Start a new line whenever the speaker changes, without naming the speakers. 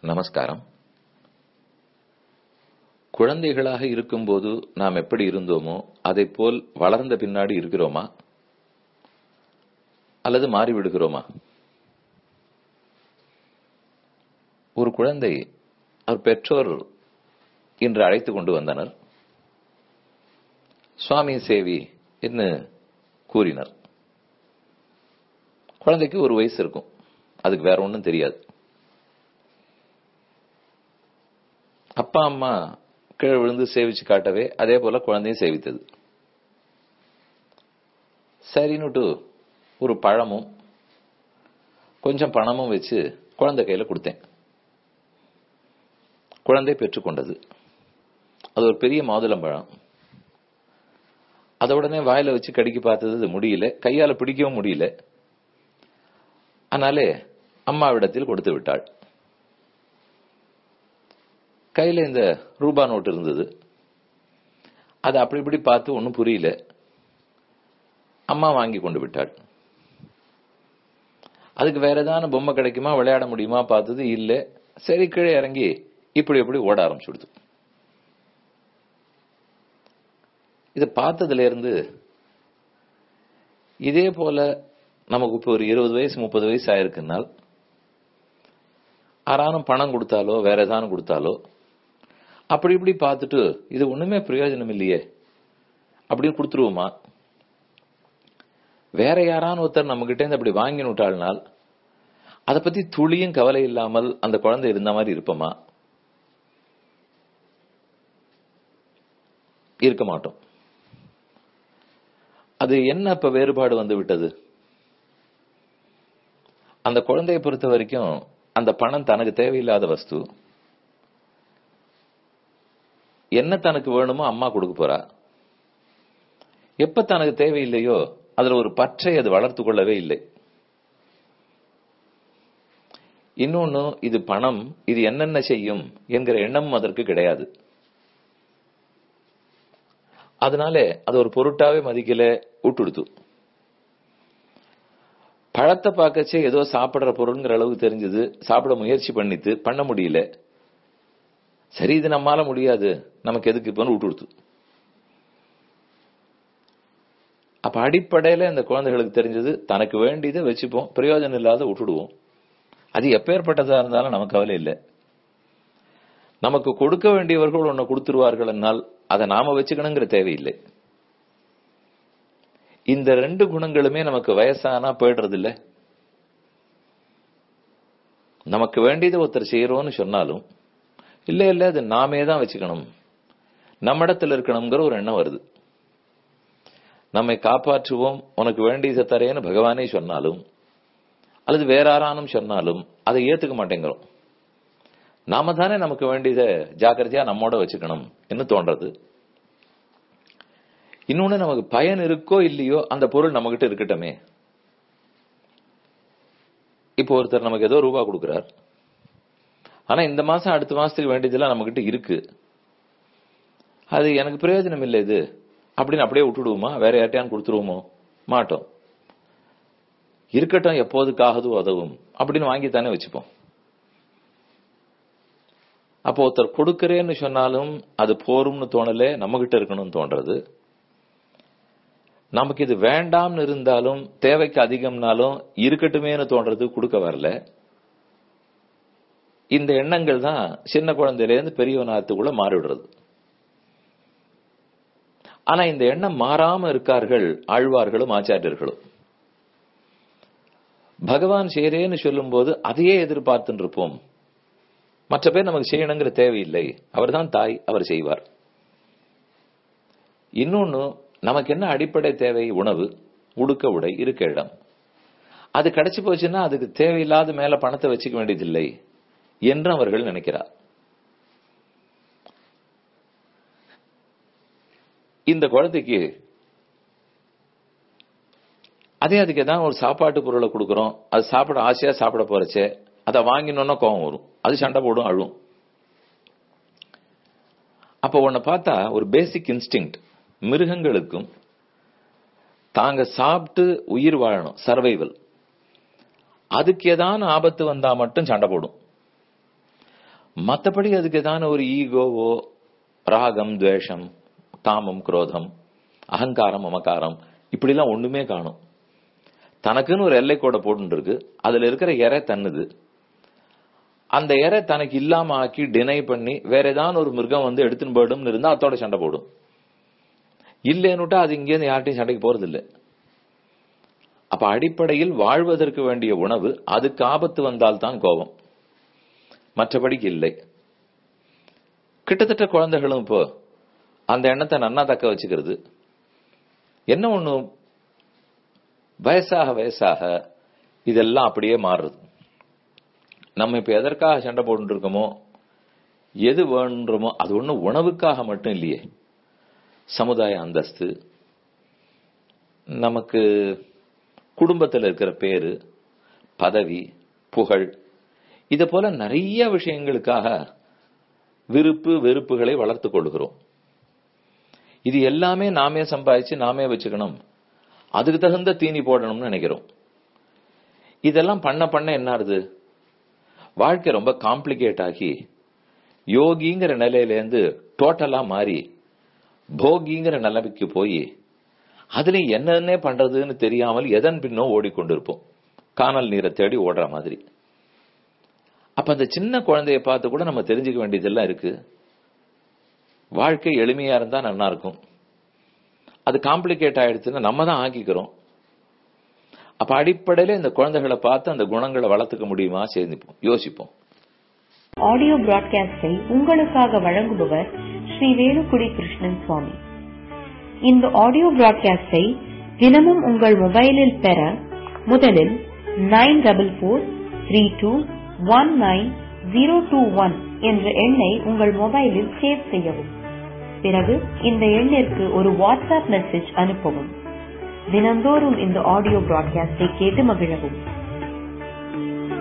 நமஸ்காரம் குழந்தைகளாக இருக்கும்போது நாம் எப்படி இருந்தோமோ அதைப் போல் வளர்ந்த பின்னாடி இருக்கிறோமா அல்லது மாறிவிடுகிறோமா ஒரு குழந்தை அவர் பெற்றோர் இன்று அழைத்து கொண்டு வந்தனர் சுவாமி சேவி என்று கூறினர் குழந்தைக்கு ஒரு வயசு இருக்கும் அதுக்கு வேற ஒன்றும் தெரியாது அப்பா அம்மா கீழே விழுந்து சேவிச்சு காட்டவே அதே போல குழந்தையும் சேவித்தது சரின்னுட்டு ஒரு பழமும் கொஞ்சம் பணமும் வச்சு குழந்தை கையில கொடுத்தேன் குழந்தை பெற்றுக்கொண்டது அது ஒரு பெரிய மாதுளம்பழம் அதை உடனே வாயில வச்சு கடிக்க பார்த்தது முடியல கையால பிடிக்கவும் முடியல அதனாலே அம்மாவிடத்தில் கொடுத்து விட்டாள் கையில இந்த ரூபா நோட்டு இருந்தது அதை அப்படி இப்படி பார்த்து ஒன்றும் புரியல அம்மா வாங்கி கொண்டு விட்டாள் அதுக்கு வேற ஏதான பொம்மை கிடைக்குமா விளையாட முடியுமா பார்த்தது இல்ல சரி கீழே இறங்கி இப்படி எப்படி ஓட ஆரம்பிச்சுடுது இதை பார்த்ததுல இருந்து இதே போல நமக்கு இப்போ ஒரு இருபது வயசு முப்பது வயசு ஆயிருக்குனால் யாரானும் பணம் கொடுத்தாலோ வேற ஏதானும் கொடுத்தாலோ அப்படி இப்படி பார்த்துட்டு இது ஒண்ணுமே பிரயோஜனம் இல்லையே அப்படின்னு கொடுத்துருவோமா வேற யாரான ஒருத்தர் நம்ம கிட்ட இருந்து அப்படி வாங்கி விட்டாள்னால் அதை பத்தி துளியும் கவலை இல்லாமல் அந்த குழந்தை இருந்த மாதிரி இருப்போமா இருக்க மாட்டோம் அது என்ன இப்ப வேறுபாடு வந்து விட்டது அந்த குழந்தையை பொறுத்த வரைக்கும் அந்த பணம் தனக்கு தேவையில்லாத வஸ்து என்ன தனக்கு வேணுமோ அம்மா கொடுக்க போறா எப்ப தனக்கு தேவையில்லையோ அதுல ஒரு பற்றை அது வளர்த்து கொள்ளவே இல்லை இன்னொன்னு இது பணம் இது என்னென்ன செய்யும் என்கிற எண்ணம் அதற்கு கிடையாது அதனால அது ஒரு பொருட்டாவே மதிக்கல விட்டுடுத்து பழத்தை பார்க்கச்சே ஏதோ சாப்பிடுற பொருள்ங்கிற அளவுக்கு தெரிஞ்சது சாப்பிட முயற்சி பண்ணித்து பண்ண முடியல சரி இது நம்மால முடியாது நமக்கு எதுக்கு இப்ப விட்டு கொடுத்து அப்ப அடிப்படையில இந்த குழந்தைகளுக்கு தெரிஞ்சது தனக்கு வேண்டியதை வச்சுப்போம் பிரயோஜனம் இல்லாத விட்டுடுவோம் அது எப்பேற்பட்டதா இருந்தாலும் நமக்கு கவலை இல்லை நமக்கு கொடுக்க வேண்டியவர்கள் ஒன்னு கொடுத்துருவார்கள் என்னால் அதை நாம வச்சுக்கணுங்கிற தேவையில்லை இந்த ரெண்டு குணங்களுமே நமக்கு வயசானா போயிடுறது இல்ல நமக்கு வேண்டியதை ஒருத்தர் செய்யறோம்னு சொன்னாலும் இல்ல இல்ல அது நாமே தான் வச்சுக்கணும் நம்ம இடத்துல இருக்கணுங்கிற ஒரு எண்ணம் வருது நம்மை காப்பாற்றுவோம் உனக்கு வேண்டியதை தரேன்னு பகவானே சொன்னாலும் அல்லது வேற யாரானும் சொன்னாலும் அதை ஏத்துக்க மாட்டேங்கிறோம் நாம தானே நமக்கு வேண்டியதை ஜாக்கிரதையா நம்மோட வச்சுக்கணும் என்று தோன்றது இன்னொன்னு நமக்கு பயன் இருக்கோ இல்லையோ அந்த பொருள் நம்ம கிட்ட இருக்கட்டுமே இப்போ ஒருத்தர் நமக்கு ஏதோ ரூபா கொடுக்கிறார் ஆனா இந்த மாசம் அடுத்த மாசத்துக்கு வேண்டியதெல்லாம் நம்ம கிட்ட இருக்கு அது எனக்கு பிரயோஜனம் இல்லை இது அப்படின்னு அப்படியே விட்டுடுவோமா வேற யார்ட்டையான் கொடுத்துருவோமோ மாட்டோம் இருக்கட்டும் எப்போதுக்காகது உதவும் அப்படின்னு வாங்கித்தானே வச்சுப்போம் அப்போ ஒருத்தர் கொடுக்கறேன்னு சொன்னாலும் அது போரும்னு தோணல நம்ம கிட்ட இருக்கணும்னு தோன்றது நமக்கு இது வேண்டாம்னு இருந்தாலும் தேவைக்கு அதிகம்னாலும் இருக்கட்டுமேனு தோன்றது கொடுக்க வரல இந்த எண்ணங்கள் தான் சின்ன குழந்தையில இருந்து பெரியவனாத்துக்குள்ள மாறிவிடுறது ஆனா இந்த எண்ணம் மாறாம இருக்கார்கள் ஆழ்வார்களும் ஆச்சாரியர்களும் பகவான் செய்யறேன்னு சொல்லும் போது அதையே எதிர்பார்த்துட்டு இருப்போம் மற்ற பேர் நமக்கு செய்யணுங்கிற தேவையில்லை அவர் தான் தாய் அவர் செய்வார் இன்னொன்னு நமக்கு என்ன அடிப்படை தேவை உணவு உடுக்க உடை இருக்க இடம் அது கிடைச்சு போச்சுன்னா அதுக்கு தேவையில்லாத மேல பணத்தை வச்சுக்க வேண்டியதில்லை என்று அவர்கள் நினைக்கிறார் இந்த குழந்தைக்கு அதே அதுக்கு ஏதாவது ஒரு சாப்பாட்டு பொருளை கொடுக்குறோம் அது சாப்பிட ஆசையா சாப்பிட போறச்சே அதை வாங்கினோன்னா கோவம் வரும் அது சண்டை போடும் அழும் அப்ப உன்னை பார்த்தா ஒரு பேசிக் இன்ஸ்டிங் மிருகங்களுக்கும் தாங்க சாப்பிட்டு உயிர் வாழணும் சர்வைவல் அதுக்கு ஏதான ஆபத்து வந்தா மட்டும் சண்டை போடும் மற்றபடி அதுக்கு ஏதான ஒரு ஈகோவோ ராகம் துவேஷம் காமம் குரோதம் அகங்காரம் மமக்காரம் இப்படிலாம் ஒண்ணுமே காணும் தனக்குன்னு ஒரு எல்லை கோடை போட்டு இருக்கு அதுல இருக்கிற இறை தன்னுது அந்த இறை தனக்கு இல்லாம ஆக்கி டினை பண்ணி வேற ஏதாவது ஒரு மிருகம் வந்து எடுத்துன்னு போயிடும்னு இருந்தா அதோட சண்டை போடும் இல்லைன்னுட்டா அது இங்கேருந்து யார்ட்டையும் சண்டைக்கு போறது இல்லை அப்ப அடிப்படையில் வாழ்வதற்கு வேண்டிய உணவு அதுக்கு ஆபத்து வந்தால்தான் கோபம் மற்றபடிக்கு இல்லை கிட்டத்தட்ட குழந்தைகளும் இப்போ அந்த எண்ணத்தை நன்னா தக்க வச்சுக்கிறது என்ன ஒண்ணு வயசாக வயசாக இதெல்லாம் அப்படியே மாறுறது நம்ம இப்ப எதற்காக சண்டை போட்டு இருக்கோமோ எது வேண்டுமோ அது ஒண்ணு உணவுக்காக மட்டும் இல்லையே சமுதாய அந்தஸ்து நமக்கு குடும்பத்தில் இருக்கிற பேரு பதவி புகழ் இத போல நிறைய விஷயங்களுக்காக விருப்பு வெறுப்புகளை வளர்த்துக் கொள்கிறோம் இது எல்லாமே நாமே சம்பாதிச்சு நாமே வச்சுக்கணும் அதுக்கு தகுந்த தீனி போடணும்னு நினைக்கிறோம் இதெல்லாம் பண்ண பண்ண என்ன ஆகுது வாழ்க்கை ரொம்ப காம்ப்ளிகேட் ஆகி யோகிங்கிற நிலையிலேருந்து டோட்டலா மாறி போகிங்கிற நிலைமைக்கு போய் அதுல என்னன்னே பண்றதுன்னு தெரியாமல் எதன் பின்னோ ஓடிக்கொண்டிருப்போம் காணல் நீரை தேடி ஓடுற மாதிரி அப்ப அந்த சின்ன குழந்தைய பார்த்து கூட நம்ம தெரிஞ்சுக்க வேண்டியதெல்லாம் இருக்கு வாழ்க்கை எளிமையா இருந்தா நல்லா இருக்கும் அது காம்ப்ளிகேட் ஆயிடுச்சுன்னா நம்ம தான் ஆக்கிக்கிறோம் அப்ப அடிப்படையில இந்த குழந்தைகளை பார்த்து அந்த குணங்களை வளர்த்துக்க முடியுமா சேர்ந்துப்போம் யோசிப்போம்
ஆடியோ பிராட்காஸ்டை உங்களுக்காக வழங்குபவர் ஸ்ரீ வேலுக்குடி கிருஷ்ணன் சுவாமி இந்த ஆடியோ பிராட்காஸ்டை தினமும் உங்கள் மொபைலில் பெற முதலில் nine double four three two one nine zero two one என்ற எண்ணை உங்கள் மொபைலில் சேவ் செய்யவும் பிறகு இந்த எண்ணிற்கு ஒரு வாட்ஸ்அப் மெசேஜ் அனுப்பவும் தினந்தோறும் இந்த ஆடியோ பிராட்காஸ்டை கேட்டு மகிழவும்